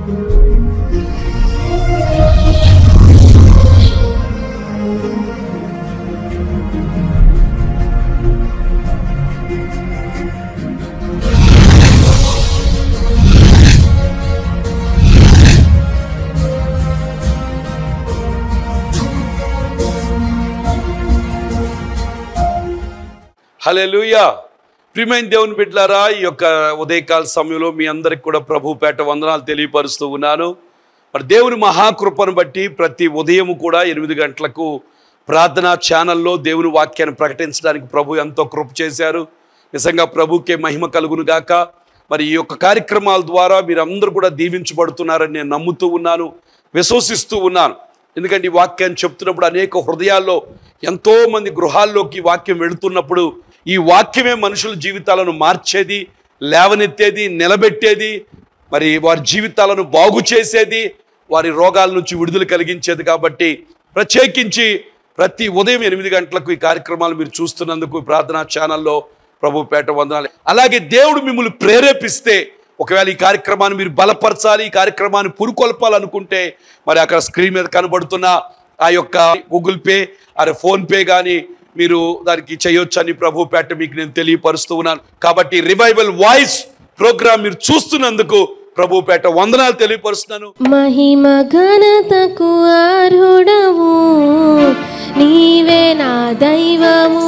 హల్లెలూయా ప్రియమైన దేవుని బిడ్డలారా ఈ యొక్క ఉదయకాల సమయంలో మీ అందరికి కూడా ప్రభు పేట వందనాలు తెలియపరుస్తూ ఉన్నాను మరి దేవుని మహాకృపను బట్టి ప్రతి ఉదయం కూడా ఎనిమిది గంటలకు ప్రార్థనా ఛానల్లో దేవుని వాక్యాన్ని ప్రకటించడానికి ప్రభు ఎంతో కృప చేశారు నిజంగా ప్రభుకే మహిమ కలుగును గాక మరి ఈ యొక్క కార్యక్రమాల ద్వారా మీరందరూ కూడా దీవించబడుతున్నారని నేను నమ్ముతూ ఉన్నాను విశ్వసిస్తూ ఉన్నాను ఎందుకంటే ఈ వాక్యాన్ని చెప్తున్నప్పుడు అనేక హృదయాల్లో ఎంతో మంది గృహాల్లోకి ఈ వాక్యం వెళుతున్నప్పుడు ఈ వాక్యమే మనుషుల జీవితాలను మార్చేది లేవనెత్తేది నిలబెట్టేది మరి వారి జీవితాలను బాగు చేసేది వారి రోగాల నుంచి విడుదల కలిగించేది కాబట్టి ప్రత్యేకించి ప్రతి ఉదయం ఎనిమిది గంటలకు ఈ కార్యక్రమాలు మీరు చూస్తున్నందుకు ఈ ప్రార్థనా ఛానల్లో ప్రభు పేట వందనాలు అలాగే దేవుడు మిమ్మల్ని ప్రేరేపిస్తే ఒకవేళ ఈ కార్యక్రమాన్ని మీరు బలపరచాలి ఈ కార్యక్రమాన్ని పురుకొల్పాలనుకుంటే మరి అక్కడ స్క్రీన్ మీద కనబడుతున్న ఆ యొక్క గూగుల్ పే అరే ఫోన్ పే కానీ మీరు దానికి చేయొచ్చని ప్రభు పేట మీకు నేను తెలియపరుస్తూ ఉన్నాను కాబట్టి రివైవల్ వాయిస్ ప్రోగ్రామ్ మీరు చూస్తున్నందుకు ప్రభు పేట వందనాలు తెలియపరుస్తున్నాను మహిమ ఘనతకు అర్హుడవు నీవే నా దైవము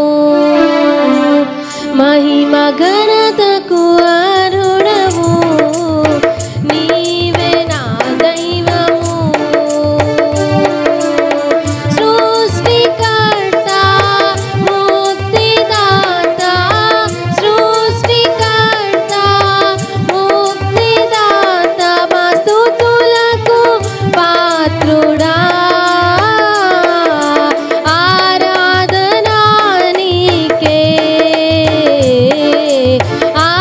మహిమ ఘనతకు అర్హుడవు నీవే నా దైవము సృష్టికర్త ముక్తిదాత సృష్టికర్త ముక్తిదాత మా స్తుతులకు పాత్రుడా ఆరాధనా నీకే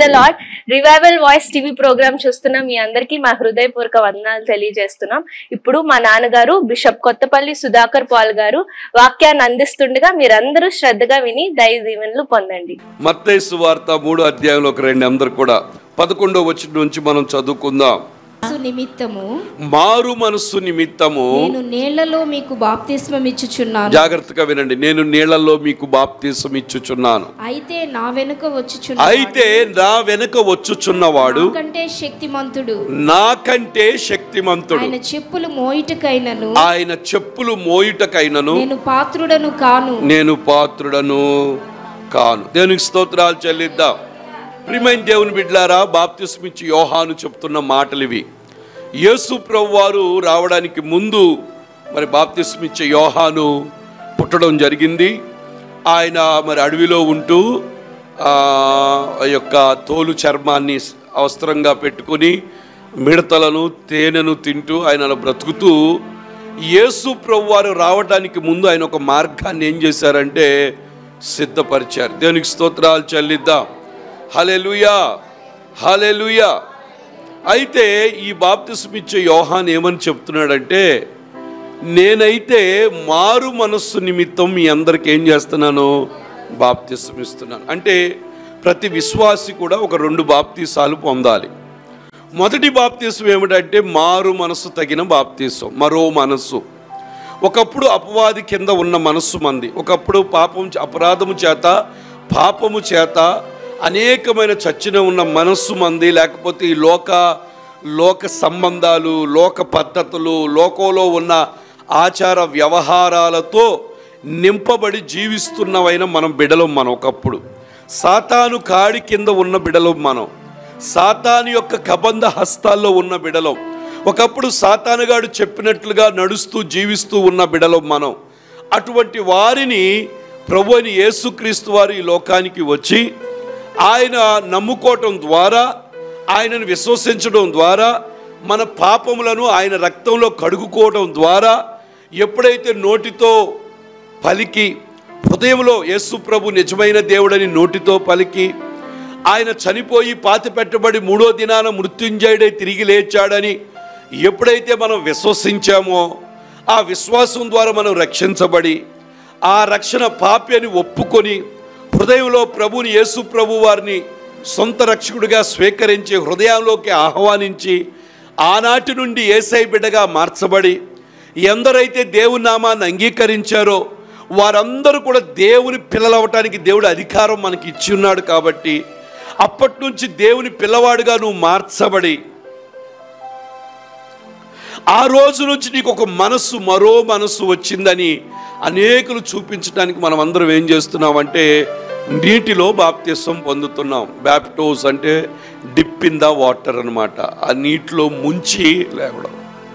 Lord revival voice TV programme చూస్తున్న మీ అందరికీ మా హృదయపూర్వక వందనాలు తెలియజేస్తున్నాం ఇప్పుడు మా నాన్నగారు బిషప్ కొత్తపల్లి సుధాకర్ పాల్ గారు వాక్యాన్ని అందిస్తుండగా మీరందరూ శ్రద్ధగా విని దయ దీవెనలు పొందండి మత్తయి వార్త మూడో అధ్యాయంలోకి రండి అందరు కూడా పదకొండో వచ్చిన నుంచి మనం చదువుకుందాం యేసు నిమిత్తము మారు మనస్సు నిమిత్తము నేను నీళ్లలో మీకు బాప్తిస్మం ఇచ్చుచున్నాను జాగ్రత్తగా వినండి నేను నీళ్లలో మీకు బాప్తీసం ఇచ్చుచున్నాను అయితే నా వెనుక వచ్చుచున్న అయితే నా వెనుక వచ్చుచున్నవాడు కంటే శక్తిమంతుడు నాకంటే శక్తిమంతుడు ఆయన చెప్పులు మోయిటకైనను ఆయన చెప్పులు మోయుటకైనను నేను పాత్రుడను కాను నేను పాత్రుడను కాను దేవునికి స్తోత్రాలు చెల్లిద్దాం ప్రిమైన దేవుని బిడ్లారా బాప్తిస్మిచ్చి యోహాను చెప్తున్న మాటలు ఇవి యేసు ప్రభు వారు రావడానికి ముందు మరి బాప్తిస్మిచ్చే యోహాను పుట్టడం జరిగింది ఆయన మరి అడవిలో ఉంటూ ఆ ఆ యొక్క తోలు చర్మాన్ని అవసరంగా పెట్టుకొని మిడతలను తేనెను తింటూ ఆయన అలా బ్రతుకుతూ యేసు ప్రభు వారు రావడానికి ముందు ఆయన ఒక మార్గాన్ని ఏం చేశారంటే సిద్ధపరిచారు దేవునికి స్తోత్రాలు చెల్లిద్దాం హలెలుయా హలెలుయా అయితే ఈ బాప్తిసం ఇచ్చే యోహాన్ ఏమని చెప్తున్నాడంటే నేనైతే మారు మనస్సు నిమిత్తం మీ అందరికి ఏం చేస్తున్నాను బాప్తిసం ఇస్తున్నాను అంటే ప్రతి విశ్వాసి కూడా ఒక రెండు బాప్తీసాలు పొందాలి మొదటి బాప్తీసం ఏమిటంటే మారు మనస్సు తగిన బాప్తీసం మరో మనస్సు ఒకప్పుడు అపవాది కింద ఉన్న మనస్సు మంది ఒకప్పుడు పాపం చే- అపరాధము చేత పాపము చేత అనేకమైన చచ్చిన ఉన్న మనస్సు మంది లేకపోతే ఈ లోక లోక సంబంధాలు లోక పద్ధతులు లోకంలో ఉన్న ఆచార వ్యవహారాలతో నింపబడి జీవిస్తున్నవైన మనం బిడలం మనం ఒకప్పుడు సాతాను కాడి కింద ఉన్న బిడలం మనం సాతాను యొక్క కబంధ హస్తాల్లో ఉన్న బిడలం ఒకప్పుడు సాతానుగాడు చెప్పినట్లుగా నడుస్తూ జీవిస్తూ ఉన్న బిడలం మనం అటువంటి వారిని ప్రభు అని యేసుక్రీస్తు వారు ఈ లోకానికి వచ్చి ఆయన నమ్ముకోవటం ద్వారా ఆయనను విశ్వసించడం ద్వారా మన పాపములను ఆయన రక్తంలో కడుగుకోవడం ద్వారా ఎప్పుడైతే నోటితో పలికి హృదయంలో యేసు ప్రభు నిజమైన దేవుడని నోటితో పలికి ఆయన చనిపోయి పాతి పెట్టబడి మూడో దినాన మృత్యుంజయుడై తిరిగి లేచాడని ఎప్పుడైతే మనం విశ్వసించామో ఆ విశ్వాసం ద్వారా మనం రక్షించబడి ఆ రక్షణ పాపి అని ఒప్పుకొని హృదయంలో ప్రభుని యేసు ప్రభు వారిని సొంత రక్షకుడిగా స్వీకరించి హృదయంలోకి ఆహ్వానించి ఆనాటి నుండి ఏసై బిడ్డగా మార్చబడి ఎందరైతే దేవుని నామాన్ని అంగీకరించారో వారందరూ కూడా దేవుని పిల్లలవటానికి దేవుడు అధికారం మనకి ఇచ్చి ఉన్నాడు కాబట్టి అప్పటి నుంచి దేవుని పిల్లవాడుగా నువ్వు మార్చబడి ఆ రోజు నుంచి నీకు ఒక మనస్సు మరో మనస్సు వచ్చిందని అనేకులు చూపించడానికి మనం అందరం ఏం చేస్తున్నామంటే నీటిలో బాప్తిసం పొందుతున్నాం బ్యాప్టోస్ అంటే డిప్ ఇన్ ద వాటర్ అన్నమాట ఆ నీటిలో ముంచి లేవడం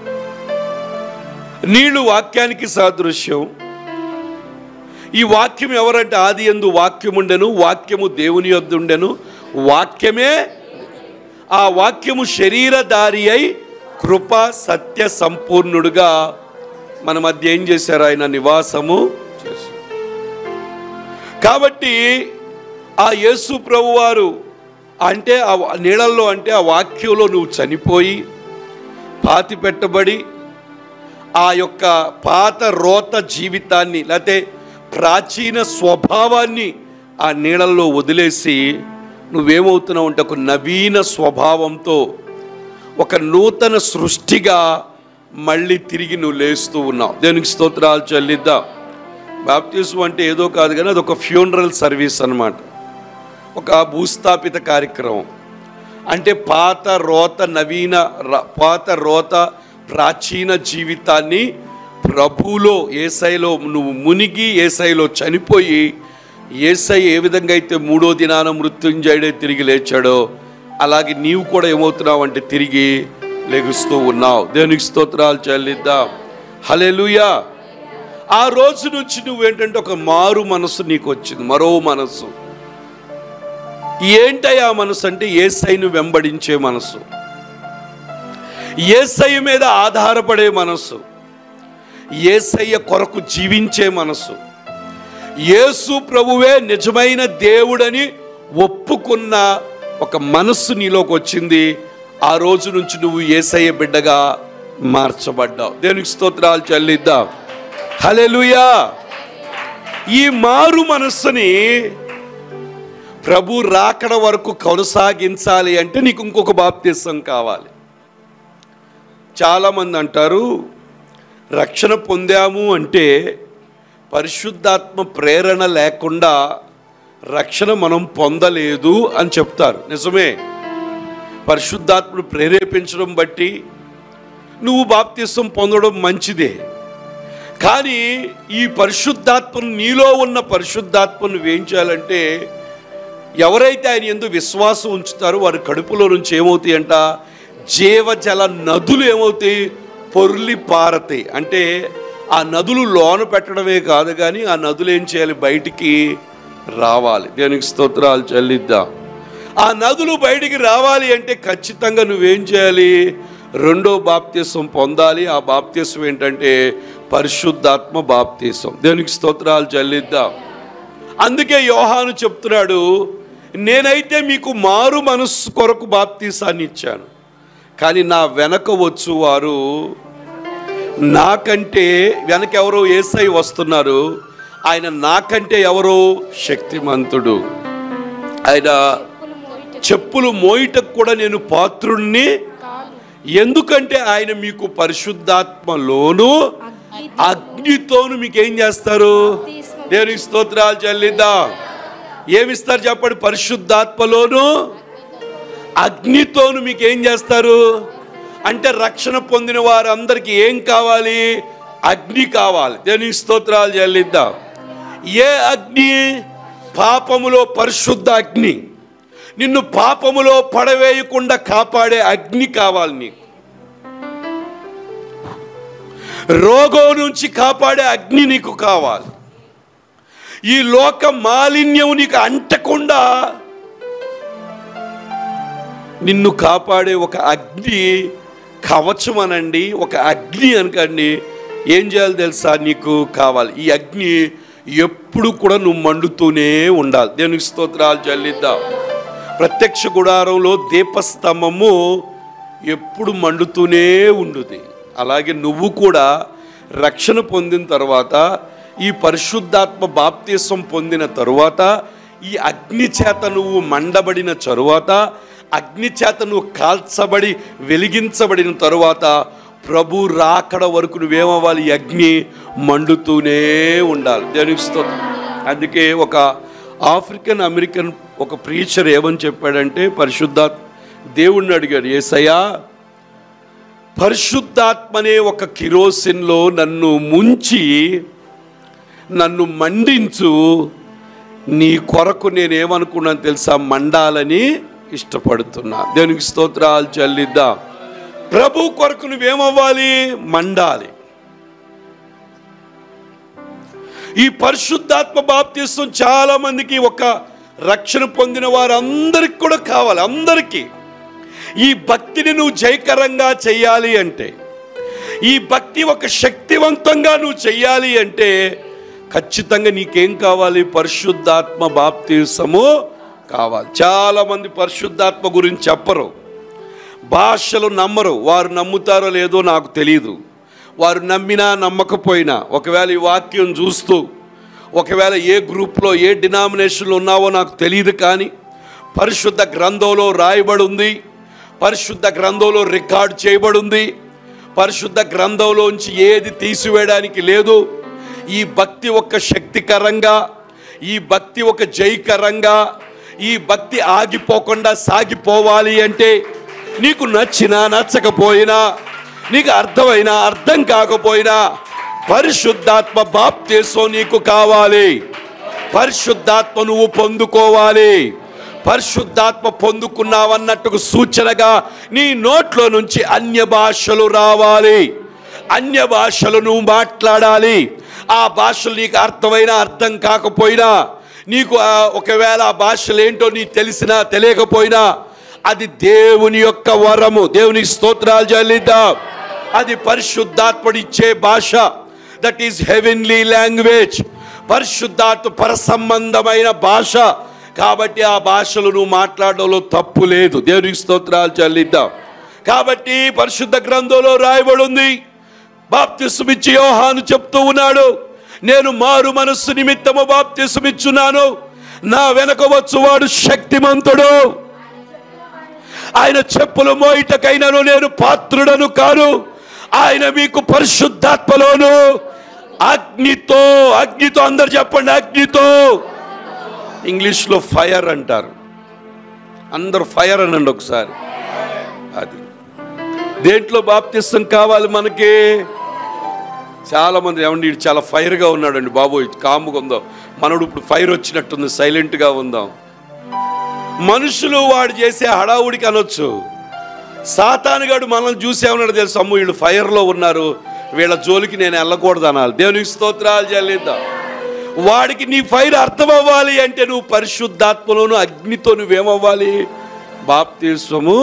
నీళ్లు వాక్యానికి సాదృశ్యం ఈ వాక్యం ఎవరంటే ఆది ఎందు వాక్యం ఉండెను వాక్యము దేవుని యొద్ద ఉండెను వాక్యమే ఆ వాక్యము శరీరధారి అయి కృప సత్య సంపూర్ణుడుగా మన మధ్య ఏం చేశారు ఆయన నివాసము చేశారు కాబట్టి ఆ యేసు ప్రభువారు అంటే ఆ నీళ్ళల్లో అంటే ఆ వాక్యంలో నువ్వు చనిపోయి పాతి పెట్టబడి ఆ యొక్క పాత రోత జీవితాన్ని లేకపోతే ప్రాచీన స్వభావాన్ని ఆ నీళ్ళల్లో వదిలేసి నువ్వేమవుతున్నావు అంటే ఒక నవీన స్వభావంతో ఒక నూతన సృష్టిగా మళ్ళీ తిరిగి నువ్వు లేస్తూ ఉన్నావు దేనికి స్తోత్రాలు చెల్లిద్దాం బాప్తిజం అంటే ఏదో కాదు కానీ అది ఒక ఫ్యూనరల్ సర్వీస్ అన్నమాట ఒక భూస్థాపిత కార్యక్రమం అంటే పాత రోత నవీన ర- పాత రోత ప్రాచీన జీవితాన్ని ప్రభువులో ఏసైలో నువ్వు మునిగి ఏసైలో చనిపోయి ఏసై ఏ విధంగా అయితే మూడో దినాన మృత్యుంజయుడే తిరిగి లేచాడో అలాగే నీవు కూడా ఏమవుతున్నావు అంటే తిరిగి లెగుస్తూ ఉన్నావు దేవునికి స్తోత్రాలు చెల్లిద్దాం హలెలుయా ఆ రోజు నుంచి నువ్వేంటంటే ఒక మారు మనసు నీకు వచ్చింది మరో మనసు ఏంటయ్యా మనసు అంటే ఏసైను వెంబడించే మనసు ఏసయ్య మీద ఆధారపడే మనసు ఏసయ్య కొరకు జీవించే మనసు యేసు ప్రభువే నిజమైన దేవుడని ఒప్పుకున్న ఒక మనస్సు నీలోకి వచ్చింది ఆ రోజు నుంచి నువ్వు ఏసయ్య బిడ్డగా మార్చబడ్డావు దేవునికి స్తోత్రాలు చెల్లిద్దాం హల్లెలూయా ఈ మారు మనస్సుని ప్రభు రాకడ వరకు కొనసాగించాలి అంటే నీకు ఇంకొక బాప్తిసం కావాలి చాలామంది అంటారు రక్షణ పొందాము అంటే పరిశుద్ధాత్మ ప్రేరణ లేకుండా రక్షణ మనం పొందలేదు అని చెప్తారు నిజమే పరిశుద్ధాత్మను ప్రేరేపించడం బట్టి నువ్వు బాప్తిసం పొందడం మంచిదే కానీ ఈ పరిశుద్ధాత్మను నీలో ఉన్న పరిశుద్ధాత్మను ఏం చేయాలంటే ఎవరైతే ఆయన ఎందు విశ్వాసం ఉంచుతారో వారి కడుపులో నుంచి ఏమవుతాయి అంట జీవజల నదులు ఏమవుతాయి పొర్లి పారతాయి అంటే ఆ నదులు లోన పెట్టడమే కాదు కానీ ఆ నదులు ఏం చేయాలి బయటికి రావాలి దేనికి స్తోత్రాలు చెల్లిద్దాం ఆ నదులు బయటికి రావాలి అంటే ఖచ్చితంగా నువ్వేం చేయాలి రెండో బాప్తీసం పొందాలి ఆ బాప్తీసం ఏంటంటే పరిశుద్ధాత్మ బాప్తీసం దేనికి స్తోత్రాలు చెల్లిద్దాం అందుకే యోహాను చెప్తున్నాడు నేనైతే మీకు మారు మనస్సు కొరకు బాప్తీసాన్ని ఇచ్చాను కానీ నా వెనక వచ్చు వారు నాకంటే వెనక ఎవరో ఏసై వస్తున్నారు ఆయన నాకంటే ఎవరో శక్తిమంతుడు ఆయన చెప్పులు మోయిటకు కూడా నేను పాత్రుణ్ణి ఎందుకంటే ఆయన మీకు పరిశుద్ధాత్మలోను అగ్నితోను మీకు ఏం చేస్తారు దేవునికి స్తోత్రాలు చెల్లిద్దాం ఏమిస్తారు చెప్పండి పరిశుద్ధాత్మలోను అగ్నితోను మీకు ఏం చేస్తారు అంటే రక్షణ పొందిన వారందరికీ ఏం కావాలి అగ్ని కావాలి దేవునికి స్తోత్రాలు చెల్లిద్దాం ఏ అగ్ని పాపములో పరిశుద్ధ అగ్ని నిన్ను పాపములో పడవేయకుండా కాపాడే అగ్ని కావాలి నీకు రోగం నుంచి కాపాడే అగ్ని నీకు కావాలి ఈ లోక మాలిన్యం నీకు అంటకుండా నిన్ను కాపాడే ఒక అగ్ని కవచం అనండి ఒక అగ్ని అనకండి ఏం చేయాలి తెలుసా నీకు కావాలి ఈ అగ్ని ఎప్పుడు కూడా నువ్వు మండుతూనే ఉండాలి దేవునికి స్తోత్రాలు చెల్లిద్దాం ప్రత్యక్ష గుడారంలో దీపస్తంభము ఎప్పుడు మండుతూనే ఉండుది అలాగే నువ్వు కూడా రక్షణ పొందిన తర్వాత ఈ పరిశుద్ధాత్మ బాప్తీసం పొందిన తరువాత ఈ అగ్ని చేత నువ్వు మండబడిన తరువాత అగ్ని చేత నువ్వు కాల్చబడి వెలిగించబడిన తరువాత ప్రభు రాకడ వరకు నువ్వేమవ్వాలి ఈ అగ్ని మండుతూనే ఉండాలి దేవునికి స్తోత్రం అందుకే ఒక ఆఫ్రికన్ అమెరికన్ ఒక ప్రీచర్ ఏమని చెప్పాడంటే పరిశుద్ధాత్మ దేవుణ్ణి అడిగాడు ఏసయ్యా పరిశుద్ధాత్మనే ఒక కిరోసిన్లో నన్ను ముంచి నన్ను మండించు నీ కొరకు నేనేమనుకున్నాను తెలుసా మండాలని ఇష్టపడుతున్నా దేవునికి స్తోత్రాలు చెల్లిద్దాం ప్రభు కొరకు నువ్వేమవ్వాలి మండాలి ఈ పరిశుద్ధాత్మ బాప్తిస్తం చాలా మందికి ఒక రక్షణ పొందిన వారందరికి కూడా కావాలి అందరికీ ఈ భక్తిని నువ్వు జయకరంగా చెయ్యాలి అంటే ఈ భక్తి ఒక శక్తివంతంగా నువ్వు చెయ్యాలి అంటే ఖచ్చితంగా నీకేం కావాలి పరిశుద్ధాత్మ బాప్తిసము కావాలి చాలా మంది పరిశుద్ధాత్మ గురించి చెప్పరు భాషలు నమ్మరు వారు నమ్ముతారో లేదో నాకు తెలియదు వారు నమ్మినా నమ్మకపోయినా ఒకవేళ ఈ వాక్యం చూస్తూ ఒకవేళ ఏ గ్రూప్లో ఏ డినామినేషన్లో ఉన్నావో నాకు తెలియదు కానీ పరిశుద్ధ గ్రంథంలో రాయబడి ఉంది పరిశుద్ధ గ్రంథంలో రికార్డ్ చేయబడి ఉంది పరిశుద్ధ గ్రంథంలోంచి ఏది తీసివేయడానికి లేదు ఈ భక్తి ఒక శక్తికరంగా ఈ భక్తి ఒక జయకరంగా ఈ భక్తి ఆగిపోకుండా సాగిపోవాలి అంటే నీకు నచ్చినా నచ్చకపోయినా నీకు అర్థమైనా అర్థం కాకపోయినా పరిశుద్ధాత్మ బాప్తీసం నీకు కావాలి పరిశుద్ధాత్మ నువ్వు పొందుకోవాలి పరిశుద్ధాత్మ పొందుకున్నావన్నట్టుకు సూచనగా నీ నోట్లో నుంచి అన్య భాషలు రావాలి అన్య భాషలు నువ్వు మాట్లాడాలి ఆ భాషలు నీకు అర్థమైనా అర్థం కాకపోయినా నీకు ఆ ఒకవేళ ఆ భాషలు ఏంటో నీకు తెలిసినా తెలియకపోయినా అది దేవుని యొక్క వరము దేవునికి స్తోత్రాలు చెల్లిద్దాం అది పరిశుద్ధాత్మడిచ్చే భాష దట్ ఈస్ హెవెన్లీ లాంగ్వేజ్ పరిశుద్ధాత్మ పరసంబంధమైన భాష కాబట్టి ఆ భాషలు నువ్వు మాట్లాడడంలో తప్పు లేదు దేవునికి స్తోత్రాలు చెల్లిద్దాం కాబట్టి పరిశుద్ధ గ్రంథంలో రాయబడి ఉంది బాప్తిస్మిచ్చి యోహాను చెప్తూ ఉన్నాడు నేను మారు మనస్సు నిమిత్తము బాప్తిస్మిచ్చున్నాను నా వెనక వచ్చువాడు శక్తిమంతుడు ఆయన చెప్పులు మోయిటకైనను నేను పాత్రుడను కాను ఆయన మీకు పరిశుద్ధాత్మలోను అగ్నితో అగ్నితో అందరు చెప్పండి అగ్నితో ఇంగ్లీష్లో ఫైర్ అంటారు అందరు ఫైర్ అనండి ఒకసారి అది దేంట్లో బాప్తిస్తం కావాలి మనకి చాలా మంది ఏమండి వీడు చాలా ఫైర్గా ఉన్నాడండి బాబు కాముగా ఉందాం మనడు ఇప్పుడు ఫైర్ వచ్చినట్టుంది సైలెంట్గా ఉందాం మనుషులు వాడు చేసే హడావుడికి అనొచ్చు సాతానుగాడు మనల్ని చూసేమన్నాడు తెలుసు అమ్మ వీళ్ళు ఫైర్లో ఉన్నారు వీళ్ళ జోలికి నేను వెళ్ళకూడదు అనాలి దేవునికి స్తోత్రాలు చెల్లిద్దాం వాడికి నీ ఫైర్ అర్థం అవ్వాలి అంటే నువ్వు పరిశుద్ధాత్మలోను అగ్నితో నువ్వేమవ్వాలి బాప్తిస్వము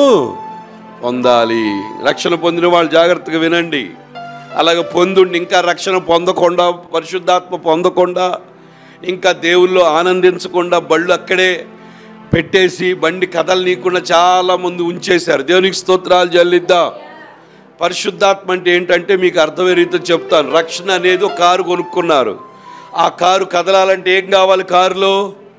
పొందాలి రక్షణ పొందిన వాళ్ళు జాగ్రత్తగా వినండి అలాగే పొందుండి ఇంకా రక్షణ పొందకుండా పరిశుద్ధాత్మ పొందకుండా ఇంకా దేవుల్లో ఆనందించకుండా బళ్ళు అక్కడే పెట్టేసి బండి కథలు నీకుండా చాలా మంది ఉంచేశారు దేవునికి స్తోత్రాలు చెల్లిద్దాం పరిశుద్ధాత్మ అంటే ఏంటంటే మీకు అర్థమయ్యే రీతిలో చెప్తాను రక్షణ అనేది ఒక కారు కొనుక్కున్నారు ఆ కారు కదలాలంటే ఏం కావాలి కారులో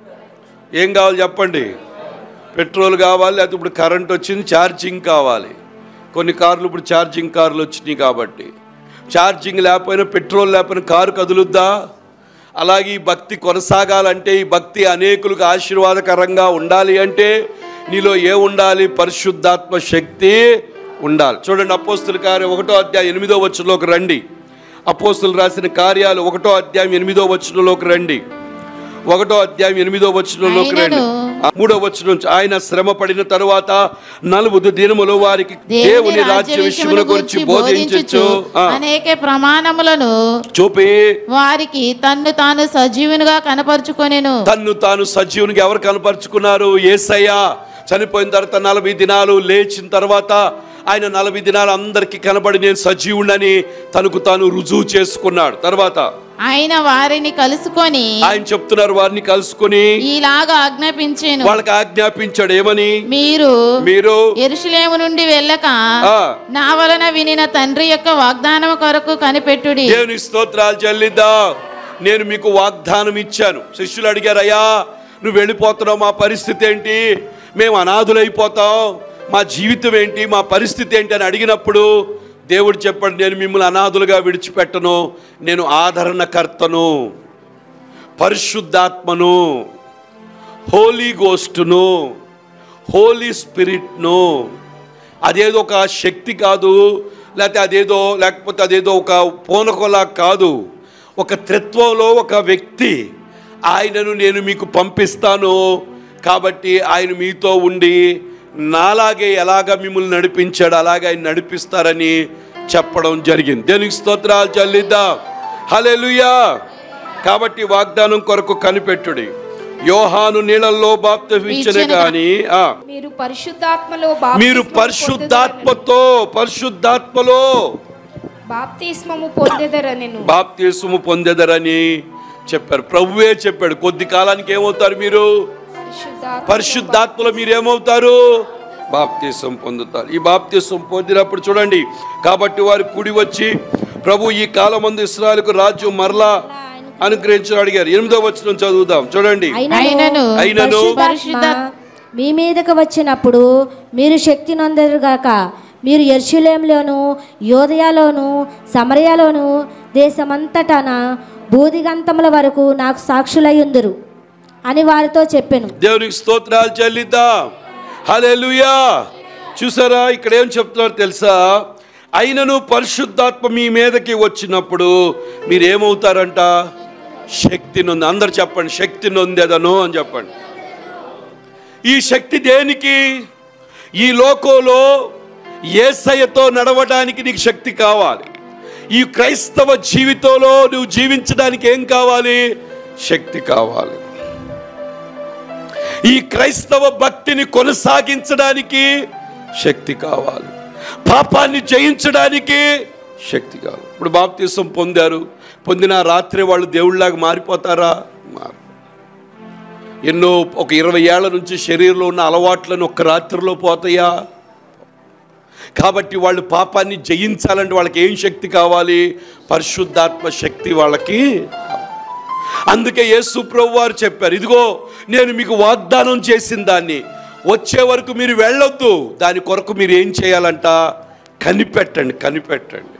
ఏం కావాలి చెప్పండి పెట్రోల్ కావాలి లేకపోతే ఇప్పుడు కరెంట్ వచ్చింది ఛార్జింగ్ కావాలి కొన్ని కార్లు ఇప్పుడు ఛార్జింగ్ కార్లు వచ్చినాయి కాబట్టి ఛార్జింగ్ లేకపోయినా పెట్రోల్ లేకపోయినా కారు కదులుద్దా అలాగే ఈ భక్తి కొనసాగాలంటే ఈ భక్తి అనేకులకు ఆశీర్వాదకరంగా ఉండాలి అంటే నీలో ఏ ఉండాలి పరిశుద్ధాత్మ శక్తి ఉండాలి చూడండి అపోస్తుల కార్యం ఒకటో అధ్యాయం ఎనిమిదో వచ్చులోకి రండి అపోస్తులు రాసిన కార్యాలు ఒకటో అధ్యాయం ఎనిమిదో వచ్చులోకి రండి ఒకటో అధ్యాయం ఎనిమిదో వచనంలోకి రండి ఆ మూడో వచనం నుంచి ఆయన శ్రమ పడిన తరువాత నలుగురు దినములు వారికి దేవుని రాజ్య విషయముల గురించి బోధించచ్చు అనేక ప్రమాణములను చూపి వారికి తన్ను తాను సజీవునిగా కనపరుచుకొనెను తన్ను తాను సజీవునికి ఎవరు కనపరుచుకున్నారు ఏసయ్య చనిపోయిన తర్వాత నలభై దినాలు లేచిన తర్వాత ఆయన నలభై దినాలు అందరికీ కనబడి నేను సజీవుడని తనకు తాను రుజువు చేసుకున్నాడు తర్వాత ఆయన వారిని కలుసుకొని ఆయన చెప్తున్నారు వారిని కలుసుకొని ఈలాగా ఆజ్ఞాపించాను వాళ్ళకి ఆజ్ఞాపించాడు ఏమని మీరు మీరు ఎరుషులేము నుండి వెళ్ళక ఆ. నా వలన వినిన తండ్రి యొక్క వాగ్దానం కొరకు కనిపెట్టుడి దేవుని స్తోత్రాలు చెల్లిద్దా నేను మీకు వాగ్దానం ఇచ్చాను శిష్యులు అడిగారు అయ్యా నువ్వు వెళ్ళిపోతున్నావు మా పరిస్థితి ఏంటి మేము అనాథులైపోతాం మా జీవితం ఏంటి మా పరిస్థితి ఏంటి అని అడిగినప్పుడు దేవుడు చెప్పండి నేను మిమ్మల్ని అనాథులుగా విడిచిపెట్టను నేను ఆదరణకర్తను పరిశుద్ధాత్మను హోలీ గోస్టును హోలీ స్పిరిట్ను అదేదో ఒక శక్తి కాదు లేకపోతే అదేదో లేకపోతే అదేదో ఒక పూనకొలా కాదు ఒక త్రిత్వంలో ఒక వ్యక్తి ఆయనను నేను మీకు పంపిస్తాను కాబట్టి ఆయన మీతో ఉండి నాలాగే ఎలాగ మిమ్మల్ని నడిపించాడు అలాగే ఆయన నడిపిస్తారని చెప్పడం జరిగింది దేనికి స్తోత్రాలు చెల్లిద్దాం హల్లెలూయా కాబట్టి వాగ్దానం కొరకు కనిపెట్టుడి యోహాను నీళ్ళల్లో బాప్తించిన కానీ ఆ మీరు పరిశుద్ధాత్మలో మీరు బాప్తిస్మము పరిశుద్ధాత్మతో పరిశుద్ధాత్మలో పొందెదరని- బాప్తిస్మము పొందెదరనెను బాప్తీసము పొందెదరని చెప్పారు ప్రభువే చెప్పాడు కొద్ది కాలానికి ఏమవుతారు మీరు పరిశుద్ధాత్మ పరిశుద్ధాత్మలో మీరు ఏమవుతారు బాప్తీసం పొందుతారు ఈ బాప్తీసం పొందినప్పుడు చూడండి కాబట్టి వారు కుడి వచ్చి ప్రభు ఈ కాలమందు ఇస్రాయలకు రాజ్యం మరలా అనుగ్రహించని అడిగారు ఎనిమిదో వచ్చిన చదువుదాం చూడండి అయినను అయినను పరిశుద్ధ మీ మీదకు వచ్చినప్పుడు మీరు శక్తి నొందరుగాక మీరు ఎర్షులేంలోను యోదయాలోను సమరయాలోను దేశమంతటాన బూదిగంతముల వరకు నాకు సాక్షులయ్యుందురు అని వారితో చెప్పెను దేవునికి స్తోత్రాలు చెల్లిద్దాం హల్లెలూయా చూసారా ఇక్కడ ఏం చెప్తున్నారు తెలుసా అయినను పరిశుద్ధాత్మ మీ మీదకి వచ్చినప్పుడు మీరు ఏమవుతారంట శక్తి నొంది అందరు చెప్పండి శక్తి నొందేదను అని చెప్పండి ఈ శక్తి దేనికి ఈ లోకంలో ఏసయ్యతో నడవడానికి నీకు శక్తి కావాలి ఈ క్రైస్తవ జీవితంలో నువ్వు జీవించడానికి ఏం కావాలి శక్తి కావాలి ఈ క్రైస్తవ భక్తిని కొనసాగించడానికి శక్తి కావాలి పాపాన్ని జయించడానికి శక్తి కావాలి ఇప్పుడు బాప్తీసం పొందారు పొందిన రాత్రి వాళ్ళు దేవుళ్ళలాగా మారిపోతారా మారు ఎన్నో ఒక ఇరవై ఏళ్ల నుంచి శరీరంలో ఉన్న అలవాట్లను ఒక్క రాత్రిలో పోతాయా కాబట్టి వాళ్ళు పాపాన్ని జయించాలంటే వాళ్ళకి ఏం శక్తి కావాలి పరిశుద్ధాత్మ శక్తి వాళ్ళకి అందుకే యేసు ప్రభు వారు చెప్పారు ఇదిగో నేను మీకు వాగ్దానం చేసిన దాన్ని వచ్చే వరకు మీరు వెళ్ళొద్దు దాని కొరకు మీరు ఏం చేయాలంట కనిపెట్టండి కనిపెట్టండి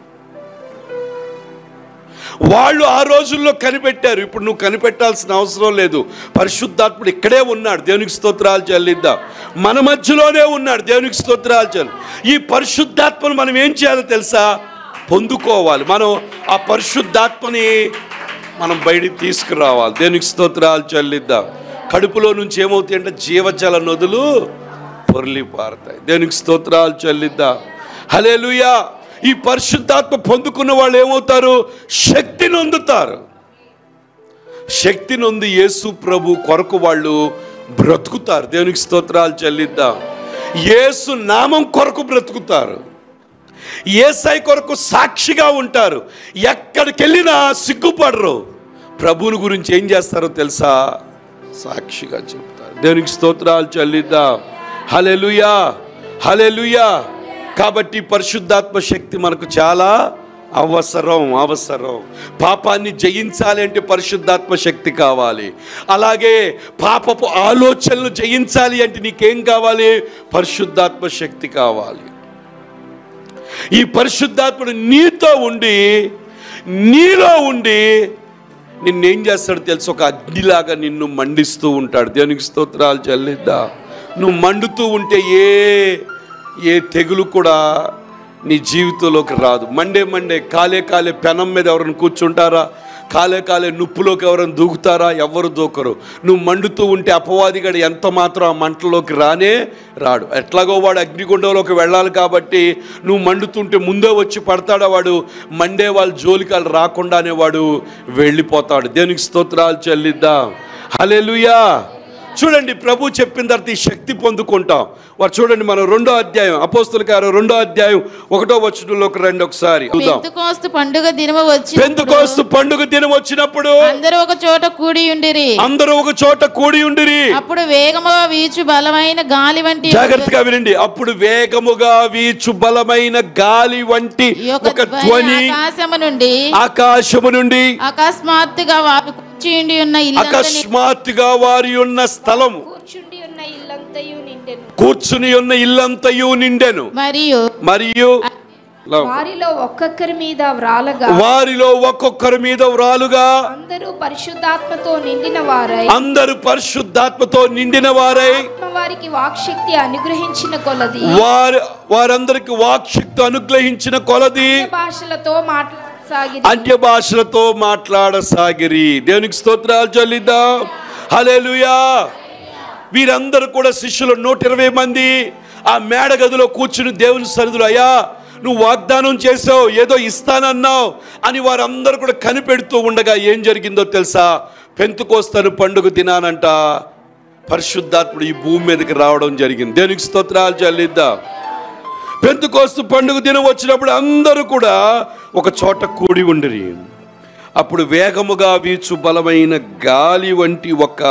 వాళ్ళు ఆ రోజుల్లో కనిపెట్టారు ఇప్పుడు నువ్వు కనిపెట్టాల్సిన అవసరం లేదు పరిశుద్ధాత్ముడు ఇక్కడే ఉన్నాడు దేవునికి స్తోత్రాలు చెల్లిద్దాం మన మధ్యలోనే ఉన్నాడు దేవునికి స్తోత్రాలు చెల్లి ఈ పరిశుద్ధాత్మను మనం ఏం చేయాలో తెలుసా పొందుకోవాలి మనం ఆ పరిశుద్ధాత్మని మనం బయటికి తీసుకురావాలి దేవునికి స్తోత్రాలు చెల్లిద్దాం కడుపులో నుంచి ఏమవుతాయి అంటే జీవజల నదులు పొర్లి పారుతాయి దేవునికి స్తోత్రాలు చెల్లిద్దాం హలేలుయా ఈ పరిశుద్ధాత్మ పొందుకున్న వాళ్ళు ఏమవుతారు శక్తి నొందుతారు శక్తి నొంది యేసు ప్రభు కొరకు వాళ్ళు బ్రతుకుతారు దేవునికి స్తోత్రాలు చెల్లిద్దాం యేసు నామం కొరకు బ్రతుకుతారు ఏసై కొరకు సాక్షిగా ఉంటారు ఎక్కడికి వెళ్ళినా సిగ్గుపడరు ప్రభువుని గురించి ఏం చేస్తారో తెలుసా సాక్షిగా చెప్తారు దేవునికి స్తోత్రాలు చెల్లిద్దాం హలెలుయా హలెలుయా కాబట్టి పరిశుద్ధాత్మ శక్తి మనకు చాలా అవసరం అవసరం పాపాన్ని జయించాలి అంటే పరిశుద్ధాత్మ శక్తి కావాలి అలాగే పాపపు ఆలోచనలు జయించాలి అంటే నీకేం కావాలి పరిశుద్ధాత్మ శక్తి కావాలి ఈ పరిశుద్ధాత్ముడు నీతో ఉండి నీలో ఉండి నిన్నేం చేస్తాడు తెలుసు ఒక అగ్నిలాగా నిన్ను మండిస్తూ ఉంటాడు దేవునికి స్తోత్రాలు చెల్లిద్దా నువ్వు మండుతూ ఉంటే ఏ ఏ తెగులు కూడా నీ జీవితంలోకి రాదు మండే మండే కాలే కాలే పెనం మీద ఎవరైనా కూర్చుంటారా కాలే కాలే నుప్పులోకి ఎవరైనా దూకుతారా ఎవరు దూకరు నువ్వు మండుతూ ఉంటే అపవాదిగాడు ఎంత మాత్రం ఆ మంటలోకి రానే రాడు ఎట్లాగో వాడు అగ్నిగుండంలోకి వెళ్ళాలి కాబట్టి నువ్వు మండుతుంటే ముందే వచ్చి పడతాడా వాడు మండే వాళ్ళ జోలికి వాళ్ళు రాకుండానే వాడు వెళ్ళిపోతాడు దేనికి స్తోత్రాలు చెల్లిద్దాం హలెలుయా చూడండి ప్రభు చెప్పిన తర్వాత ఈ శక్తి పొందుకుంటాం వారు చూడండి మనం రెండో అధ్యాయం అపోస్తుల గారు రెండో అధ్యాయం ఒకటో వచ్చులోకి రండి ఒకసారి చూద్దాం పెంతుకోస్తు పండుగ దినము వచ్చి పెంతుకోస్తు పండుగ దినం వచ్చినప్పుడు అందరూ ఒక చోట కూడి ఉండిరి అందరూ ఒక చోట కూడి ఉండిరి అప్పుడు వేగముగా వీచు బలమైన గాలి వంటి జాగ్రత్తగా వినండి అప్పుడు వేగముగా వీచు బలమైన గాలి వంటి ఈ యొక్క ఒక ధ్వని ధ్వని ఆకాశము నుండి ఆకాశము నుండి అకస్మాత్తుగా వారు కూర్చుండి ఉన్న ఇల్లు అకస్మాత్తుగా వారి ఉన్న స్థలము కూర్చుండి ఉన్న ఇల్లంతయు నిండెను కూర్చుని ఉన్న ఇల్లంతయు నిండెను మరియు మరియు వారిలో ఒక్కొక్కరి మీద వ్రాలగా వారిలో ఒక్కొక్కరి మీద వ్రాలుగా అందరూ పరిశుద్ధాత్మతో నిండిన వారై అందరు పరిశుద్ధాత్మతో నిండిన వారై ఆత్మ వారికి వాక్శక్తి అనుగ్రహించిన కొలది వారి వారందరికి వాక్శక్తి అనుగ్రహించిన కొలది భాషలతో మాట్లాడసాగి అన్య భాషలతో మాట్లాడసాగిరి దేవునికి స్తోత్రాలు చెల్లిద్దాం హల్లెలూయా వీరందరూ కూడా శిష్యులు నూట ఇరవై మంది ఆ మేడ గదిలో కూర్చుని దేవుని సన్నిధిలో అయ్యా నువ్వు వాగ్దానం చేసావు ఏదో ఇస్తానన్నావు అని వారందరూ కూడా కనిపెడుతూ ఉండగా ఏం జరిగిందో తెలుసా పెంతుకోస్తాను పండుగ దినానంట పరిశుద్ధాత్ముడు ఈ భూమి మీదకి రావడం జరిగింది దేవునికి స్తోత్రాలు చెల్లిద్దాం పెంతుకోస్తు పండుగ దినం వచ్చినప్పుడు అందరూ కూడా ఒక చోట కూడి ఉండిరి అప్పుడు వేగముగా వీచు బలమైన గాలి వంటి ఒక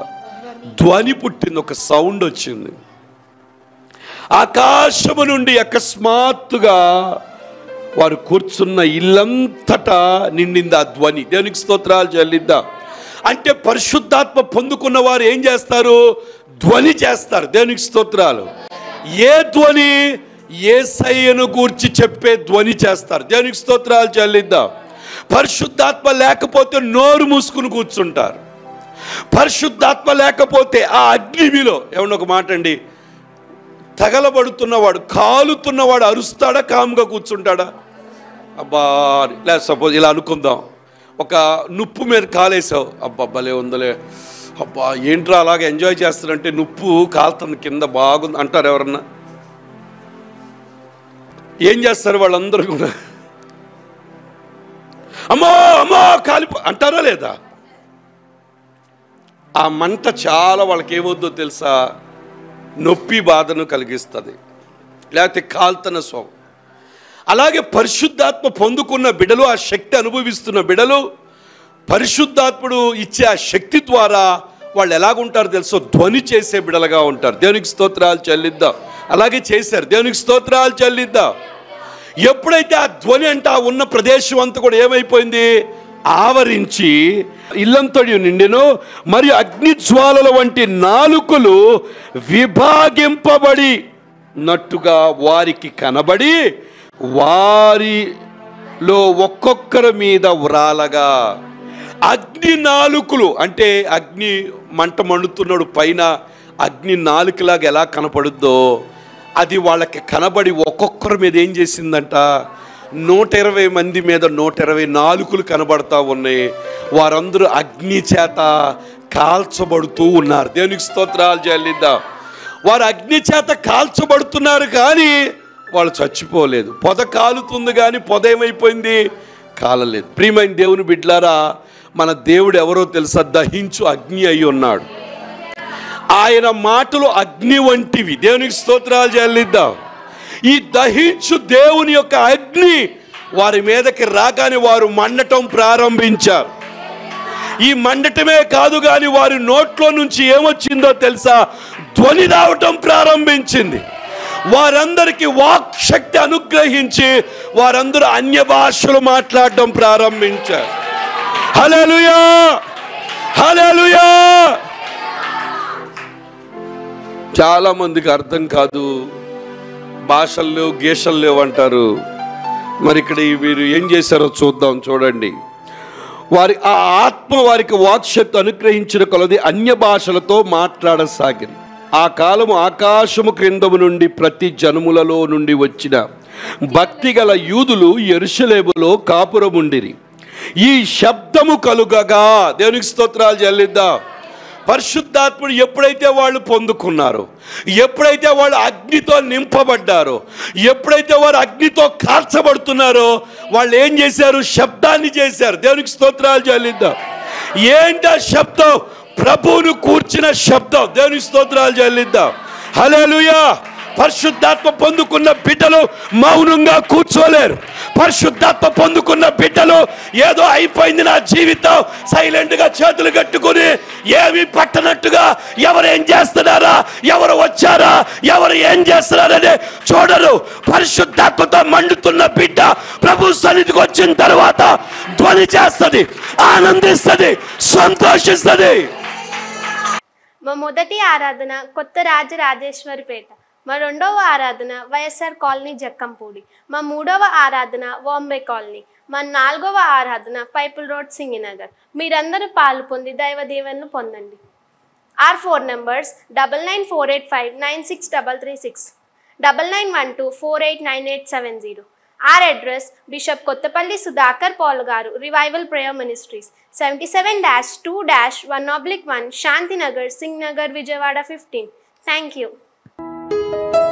ధ్వని పుట్టింది ఒక సౌండ్ వచ్చింది ఆకాశము నుండి అకస్మాత్తుగా వారు కూర్చున్న ఇల్లంతటా నిండింది ఆ ధ్వని దేవునికి స్తోత్రాలు చెల్లిద్దాం అంటే పరిశుద్ధాత్మ పొందుకున్న వారు ఏం చేస్తారు ధ్వని చేస్తారు దేవునికి స్తోత్రాలు ఏ ధ్వని ఏ సయ్యను గూర్చి చెప్పే ధ్వని చేస్తారు దేవునికి స్తోత్రాలు చెల్లిద్దాం పరిశుద్ధాత్మ లేకపోతే నోరు మూసుకుని కూర్చుంటారు పరిశుద్ధాత్మ లేకపోతే ఆ అగ్నిమిలో ఏమన్నా ఒక మాట అండి తగలబడుతున్నవాడు కాలుతున్నవాడు అరుస్తాడా కామ్గా కూర్చుంటాడా అబ్బా లే సపోజ్ ఇలా అనుకుందాం ఒక నుప్పు మీద కాలేసావు అబ్బా భలే ఉందలే అబ్బా ఏంట్రా అలాగే ఎంజాయ్ చేస్తారంటే నుప్పు కాలుతుంది కింద బాగుంది అంటారు ఎవరన్నా ఏం చేస్తారు వాళ్ళందరూ కూడా అమ్మో అమ్మో కాలిపో అంటారా లేదా ఆ మంట చాలా వాళ్ళకి ఏమవుద్దో తెలుసా నొప్పి బాధను కలిగిస్తుంది లేకపోతే కాల్తన స్వం అలాగే పరిశుద్ధాత్మ పొందుకున్న బిడలు ఆ శక్తి అనుభవిస్తున్న బిడలు పరిశుద్ధాత్ముడు ఇచ్చే ఆ శక్తి ద్వారా వాళ్ళు ఎలాగుంటారు తెలుసో ధ్వని చేసే బిడలుగా ఉంటారు దేవునికి స్తోత్రాలు చెల్లిద్దాం అలాగే చేశారు దేవునికి స్తోత్రాలు చెల్లిద్దాం ఎప్పుడైతే ఆ ధ్వని అంటే ఆ ఉన్న ప్రదేశం అంతా కూడా ఏమైపోయింది ఆవరించి ఇల్లంతడి నిండెను మరియు అగ్ని జ్వాలల వంటి నాలుకలు విభాగింపబడి నట్టుగా వారికి కనబడి వారిలో ఒక్కొక్కరి మీద వ్రాలగా అగ్ని నాలుకలు అంటే అగ్ని మంట మండుతున్నాడు పైన అగ్ని నాలుకలాగా ఎలా కనపడుద్దో అది వాళ్ళకి కనబడి ఒక్కొక్కరి మీద ఏం చేసిందంట నూట ఇరవై మంది మీద నూట ఇరవై నాలుకలు కనబడతా ఉన్నాయి వారందరూ అగ్ని చేత కాల్చబడుతూ ఉన్నారు దేవునికి స్తోత్రాలు చెల్లిద్దాం వారు అగ్ని చేత కాల్చబడుతున్నారు కానీ వాళ్ళు చచ్చిపోలేదు పొద కాలుతుంది కానీ పొద ఏమైపోయింది కాలలేదు ప్రియమైన దేవుని బిడ్లారా మన దేవుడు ఎవరో తెలుసా దహించు అగ్ని అయి ఉన్నాడు ఆయన మాటలు అగ్ని వంటివి దేవునికి స్తోత్రాలు చెల్లిద్దాం ఈ దహించు దేవుని యొక్క అగ్ని వారి మీదకి రాగానే వారు మండటం ప్రారంభించారు ఈ మండటమే కాదు కానీ వారి నోట్లో నుంచి ఏమొచ్చిందో తెలుసా ధ్వని రావటం ప్రారంభించింది వారందరికీ వాక్ శక్తి అనుగ్రహించి వారందరూ అన్య భాషలు మాట్లాడడం ప్రారంభించారు హల్లెలూయా హల్లెలూయా చాలా మందికి అర్థం కాదు భాషలు లేవు గీషలు లేవు అంటారు మరి ఇక్కడ ఈ వీరు ఏం చేశారో చూద్దాం చూడండి వారి ఆ ఆత్మ వారికి వాక్శక్తి అనుగ్రహించిన కొలది అన్య భాషలతో మాట్లాడసాగిరి ఆ కాలము ఆకాశము క్రిందము నుండి ప్రతి జనములలో నుండి వచ్చిన భక్తి గల యూదులు ఎరుషలేములో కాపురముండిరి ఈ శబ్దము కలుగగా దేవునికి స్తోత్రాలు చెల్లిద్దాం పరిశుద్ధాత్ముడు ఎప్పుడైతే వాళ్ళు పొందుకున్నారో ఎప్పుడైతే వాళ్ళు అగ్నితో నింపబడ్డారో ఎప్పుడైతే వారు అగ్నితో కాల్చబడుతున్నారో వాళ్ళు ఏం చేశారు శబ్దాన్ని చేశారు దేవునికి స్తోత్రాలు చెల్లిద్దాం ఏంటి ఆ శబ్దం ప్రభువును కూర్చిన శబ్దం దేవునికి స్తోత్రాలు చెల్లిద్దాం హల్లెలూయా పరిశుద్ధాత్మ పొందుకున్న బిడ్డలు మౌనంగా కూర్చోలేరు పరిశుద్ధాత్మ పొందుకున్న బిడ్డలు ఏదో అయిపోయింది నా జీవితం సైలెంట్ గా చేతులు కట్టుకుని ఏమి పట్టనట్టుగా ఎవరు ఏం చేస్తున్నారా ఎవరు వచ్చారా ఎవరు ఏం చేస్తున్నారని చూడరు పరిశుద్ధాత్మతో మండుతున్న బిడ్డ ప్రభు సన్నిధికి వచ్చిన తర్వాత ధ్వని చేస్తుంది ఆనందిస్తుంది సంతోషిస్తుంది మా మొదటి ఆరాధన కొత్త రాజరాజేశ్వరిపేట మా రెండవ ఆరాధన వైఎస్ఆర్ కాలనీ జక్కంపూడి మా మూడవ ఆరాధన బాంబే కాలనీ మా నాలుగవ ఆరాధన పైపుల్ రోడ్ సింగినగర్ మీరందరూ పాలు పొంది దైవ దీవెనలు పొందండి or four numbers double nine four eight five nine six double three six double nine one two four eight nine eight seven zero or address bishop Kothapalli Sudhakar Paul గారు revival prayer ministries seventy seven dash two dash one oblique one Shantinagar Singh Nagar Vijayawada fifteen thank you